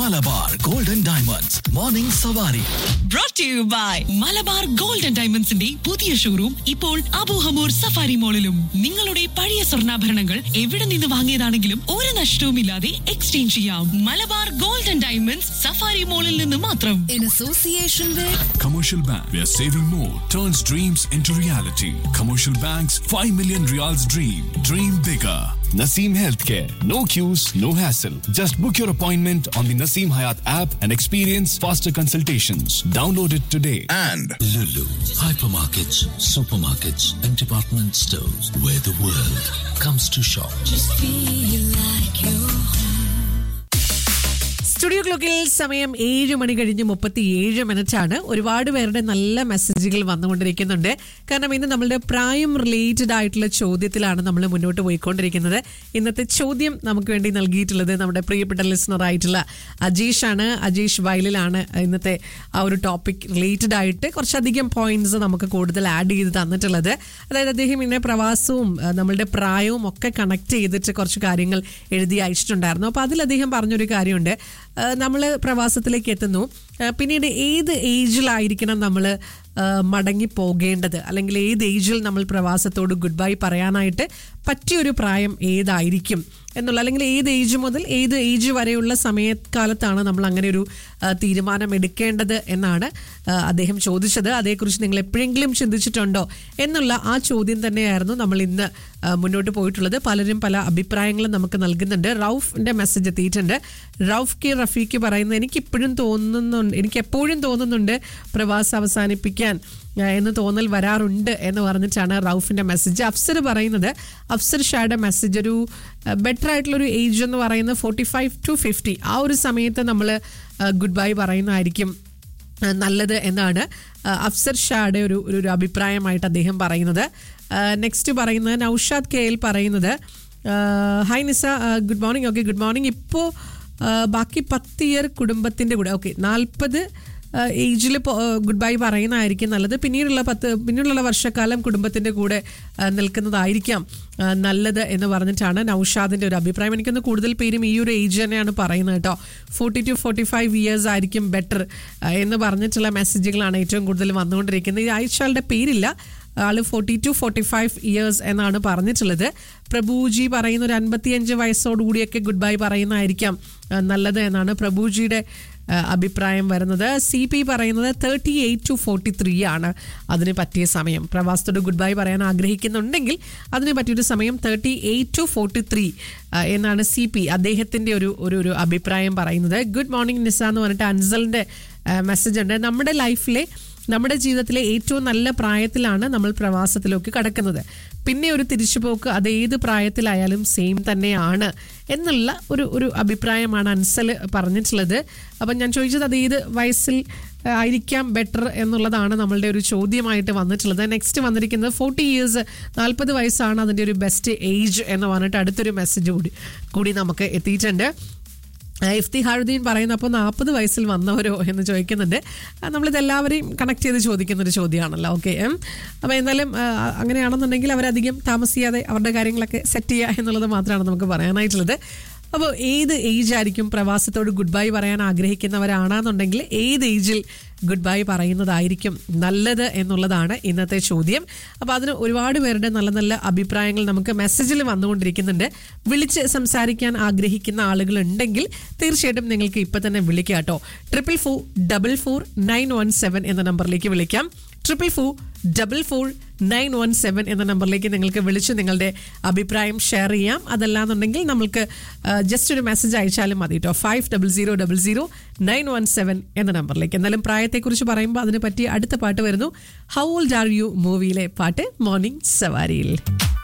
Malabar golden diamonds morning Savari brought to you by Malabar gold and ഡയമണ്ട്സിന്റെ പുതിയ showroom ഇപ്പോൾ Abu Hamour safari മോളിലും നിങ്ങളുടെ പഴയ സ്വർണ്ണാഭരണങ്ങൾ എവിടെ നിന്ന് വാങ്ങിയതാണെങ്കിലും ഒരു നഷ്ടവുമില്ലാതെ എക്സ്ചേഞ്ച് ചെയ്യാം Malabar gold and diamonds Safari മോളിൽ നിന്ന് മാത്രം in association with Commercial Bank, where saving more turns dreams into reality. Commercial Bank's 5 million reals dream. Dream bigger. Naseem Healthcare. No queues, no hassle. Just book your appointment on the Naseem Hayat app and experience faster consultations. Download it today. and Lulu, hypermarkets, supermarkets, and department stores where the world comes to shop. Studio ക്ലോക്കിൽ സമയം ഏഴ് മണി കഴിഞ്ഞ് മുപ്പത്തിയേഴ് minute ആണ് ഒരുപാട് പേരുടെ നല്ല മെസ്സേജുകൾ വന്നുകൊണ്ടിരിക്കുന്നുണ്ട് കാരണം ഇന്ന് നമ്മളുടെ പ്രായം റിലേറ്റഡ് ആയിട്ടുള്ള ചോദ്യത്തിലാണ് നമ്മൾ മുന്നോട്ട് പോയിക്കൊണ്ടിരിക്കുന്നത് ഇന്നത്തെ ചോദ്യം നമുക്ക് വേണ്ടി നൽകിയിട്ടുള്ളത് നമ്മുടെ പ്രിയപ്പെട്ട ലിസണർ ആയിട്ടുള്ള അജീഷ് ആണ് അജീഷ് വയലിലാണ് ഇന്നത്തെ ആ ഒരു ടോപ്പിക് റിലേറ്റഡ് ആയിട്ട് കുറച്ചധികം പോയിന്റ്സ് നമുക്ക് കൂടുതൽ ആഡ് ചെയ്ത് തന്നിട്ടുള്ളത് അതായത് അദ്ദേഹം ഇന്നെ പ്രവാസവും ആ, നമ്മളുടെ പ്രായവും ഒക്കെ കണക്ട് ചെയ്തിട്ട് കുറച്ച് കാര്യങ്ങൾ എഴുതി അയച്ചിട്ടുണ്ടായിരുന്നു അപ്പോൾ അതിൽ അദ്ദേഹം പറഞ്ഞൊരു കാര്യമുണ്ട് നമ്മൾ പ്രവാസത്തിലേക്ക് എത്തുന്നു ആ, പിന്നീട് ഏത് ഏജിലായിരിക്കണം നമ്മൾ മടങ്ങി പോകേണ്ടത് അല്ലെങ്കിൽ ഏത് ഏജിൽ നമ്മൾ പ്രവാസത്തോട് ഗുഡ് ബൈ പറയാനായിട്ട് പറ്റിയൊരു പ്രായം ഏതായിരിക്കും എന്നുള്ള അല്ലെങ്കിൽ ഏത് ഏജ് മുതൽ ഏത് ഏജ് വരെയുള്ള സമയക്കാലത്താണ് നമ്മൾ അങ്ങനെ ഒരു ആ, തീരുമാനം എടുക്കേണ്ടത് എന്നാണ് ആ, അദ്ദേഹം ചോദിച്ചത് അതേക്കുറിച്ച് നിങ്ങൾ എപ്പോഴെങ്കിലും ചിന്തിച്ചിട്ടുണ്ടോ എന്നുള്ള ആ ചോദ്യം തന്നെയായിരുന്നു നമ്മൾ ഇന്ന് ആ, മുന്നോട്ട് പോയിട്ടുള്ളത് പലരും പല അഭിപ്രായങ്ങളും നമുക്ക് നൽകുന്നുണ്ട് റൌഫിന്റെ മെസ്സേജ് എത്തിയിട്ടുണ്ട് റൌഫ് കെ റഫീഖ് പറയുന്നത് എനിക്ക് ഇപ്പോഴും തോന്നുന്നുണ്ട് എനിക്ക് എപ്പോഴും തോന്നുന്നുണ്ട് പ്രവാസം അവസാനിപ്പിക്കാൻ ആ, എന്ന് തോന്നൽ വരാറുണ്ട് എന്ന് പറഞ്ഞിട്ടാണ് റൌഫിന്റെ മെസ്സേജ് അഫ്സർ പറയുന്നത് അഫ്സർ ഷായുടെ മെസ്സേജ് ഒരു ബെറ്റർ ആയിട്ടുള്ള ഒരു ഏജ് എന്ന് പറയുന്നത് ഫോർട്ടി ഫൈവ് ടു ഫിഫ്റ്റി ആ ഒരു സമയത്ത് നമ്മൾ ഗുഡ് ബൈ പറയുന്നതായിരിക്കും ആ, നല്ലത് എന്നാണ് ആ, അഫ്സർ ഷായുടെ ഒരു ഒരു ഒരു അഭിപ്രായമായിട്ട് അദ്ദേഹം പറയുന്നത് നെക്സ്റ്റ് പറയുന്നത് നൌഷാദ് കെ എൽ പറയുന്നത് ആ, hi Nisa good morning okay good morning ഇപ്പോൾ ബാക്കി പത്ത് ഇയർ കുടുംബത്തിൻ്റെ കൂടെ ഓക്കെ നാൽപ്പത് ഏജിൽ ഗുഡ് ബൈ പറയുന്നതായിരിക്കും നല്ലത് പിന്നീടുള്ള പത്ത് പിന്നീടുള്ള വർഷക്കാലം കുടുംബത്തിൻ്റെ കൂടെ ആ, നിൽക്കുന്നതായിരിക്കാം ആ, നല്ലത് എന്ന് പറഞ്ഞിട്ടാണ് നൌഷാദിൻ്റെ ഒരു അഭിപ്രായം എനിക്കൊന്ന് കൂടുതൽ പേരും ഈ ഒരു ഏജ് തന്നെയാണ് പറയുന്നത് കേട്ടോ forty two forty five years ആയിരിക്കും ബെറ്റർ എന്ന് പറഞ്ഞിട്ടുള്ള മെസ്സേജുകളാണ് ഏറ്റവും കൂടുതൽ വന്നുകൊണ്ടിരിക്കുന്നത് ഈ അയച്ചയാളുടെ പേരില്ല ആള് forty two forty five years എന്നാണ് പറഞ്ഞിട്ടുള്ളത് പ്രഭുജി പറയുന്ന ഒരു അൻപത്തിയഞ്ച് വയസ്സോടുകൂടിയൊക്കെ ഗുഡ് ബൈ പറയുന്നതായിരിക്കാം ആ, നല്ലത് എന്നാണ് പ്രഭുജിയുടെ ആ, അഭിപ്രായം വരുന്നത് സി പി പറയുന്നത് thirty eight two forty three ആണ് അതിന് പറ്റിയ സമയം പ്രവാസത്തോട് ഗുഡ് ബൈ പറയാൻ ആഗ്രഹിക്കുന്നുണ്ടെങ്കിൽ അതിന് പറ്റിയൊരു സമയം thirty eight two forty three എന്നാണ് സി പി അദ്ദേഹത്തിൻ്റെ ഒരു ഒരു ഒരു അഭിപ്രായം പറയുന്നത് ഗുഡ് മോർണിംഗ് നിസ എന്ന് പറഞ്ഞിട്ട് അൻസലിൻ്റെ മെസ്സേജ് ഉണ്ട് നമ്മുടെ ലൈഫിലെ നമ്മുടെ ജീവിതത്തിലെ ഏറ്റവും നല്ല പ്രായത്തിലാണ് നമ്മൾ പ്രവാസത്തിലേക്ക് കടക്കുന്നത് പിന്നെ ഒരു തിരിച്ചുപോക്ക് അത് ഏത് പ്രായത്തിലായാലും സെയിം തന്നെയാണ് എന്നുള്ള ഒരു ഒരു അഭിപ്രായമാണ് അൻസൽ പറഞ്ഞിട്ടുള്ളത് അപ്പം ഞാൻ ചോദിച്ചത് അത് ഏത് വയസ്സിൽ ആ, ആയിരിക്കാം ബെറ്റർ എന്നുള്ളതാണ് നമ്മളുടെ ഒരു ചോദ്യമായിട്ട് വന്നിട്ടുള്ളത് നെക്സ്റ്റ് വന്നിരിക്കുന്നത് ഫോർട്ടി ഇയേഴ്സ് നാൽപ്പത് വയസ്സാണ് അതിൻ്റെ ഒരു ബെസ്റ്റ് ഏജ് എന്ന് പറഞ്ഞിട്ട് അടുത്തൊരു മെസ്സേജ് കൂടി കൂടി നമുക്ക് എത്തിയിട്ടുണ്ട് ഇഫ്തിഹാറുദ്ദീൻ പറയുന്ന അപ്പോൾ നാൽപ്പത് വയസ്സിൽ വന്നവരോ എന്ന് ചോദിക്കുന്നുണ്ട് ആ, നമ്മളിതെല്ലാവരെയും കണക്ട് ചെയ്ത് ചോദിക്കുന്ന ഒരു ചോദ്യമാണല്ലോ ഓക്കെ അപ്പോൾ എന്തായാലും ആ, അങ്ങനെയാണെന്നുണ്ടെങ്കിൽ അവരധികം താമസിയാതെ അവരുടെ കാര്യങ്ങളൊക്കെ സെറ്റ് ചെയ്യുക എന്നുള്ളത് മാത്രമാണ് നമുക്ക് പറയാനായിട്ടുള്ളത് അപ്പോൾ ഏത് ഏജ് ആയിരിക്കും പ്രവാസത്തോട് ഗുഡ് ബൈ പറയാൻ ആഗ്രഹിക്കുന്നവരാണെന്നുണ്ടെങ്കിൽ ഏത് ഏജിൽ ഗുഡ് ബൈ പറയുന്നതായിരിക്കും നല്ലത് എന്നുള്ളതാണ് ഇന്നത്തെ ചോദ്യം അപ്പോൾ അതിന് ഒരുപാട് പേരുടെ നല്ല നല്ല അഭിപ്രായങ്ങൾ നമുക്ക് മെസ്സേജിൽ വന്നുകൊണ്ടിരിക്കുന്നുണ്ട് വിളിച്ച് സംസാരിക്കാൻ ആഗ്രഹിക്കുന്ന ആളുകൾ ഉണ്ടെങ്കിൽ തീർച്ചയായിട്ടും നിങ്ങൾക്ക് ഇപ്പം തന്നെ വിളിക്കാം കേട്ടോ triple four double four nine one seven എന്ന നമ്പറിലേക്ക് വിളിക്കാം triple four double four nine one seven എന്ന നമ്പറിലേക്ക് നിങ്ങൾക്ക് വിളിച്ച് നിങ്ങളുടെ അഭിപ്രായം ഷെയർ ചെയ്യാം അതല്ലാന്നുണ്ടെങ്കിൽ നമ്മൾക്ക് ജസ്റ്റ് ഒരു മെസ്സേജ് അയച്ചാലും മതി കേട്ടോ five double zero double zero nine one seven എന്ന നമ്പറിലേക്ക് എന്നാലും പ്രായത്തെക്കുറിച്ച് പറയുമ്പോൾ അതിനെ പറ്റി അടുത്ത പാട്ട് വരുന്നു ഹൗ ഓൾഡ് ആർ യു മൂവിയിലെ പാട്ട് മോർണിംഗ് സവാരിയിൽ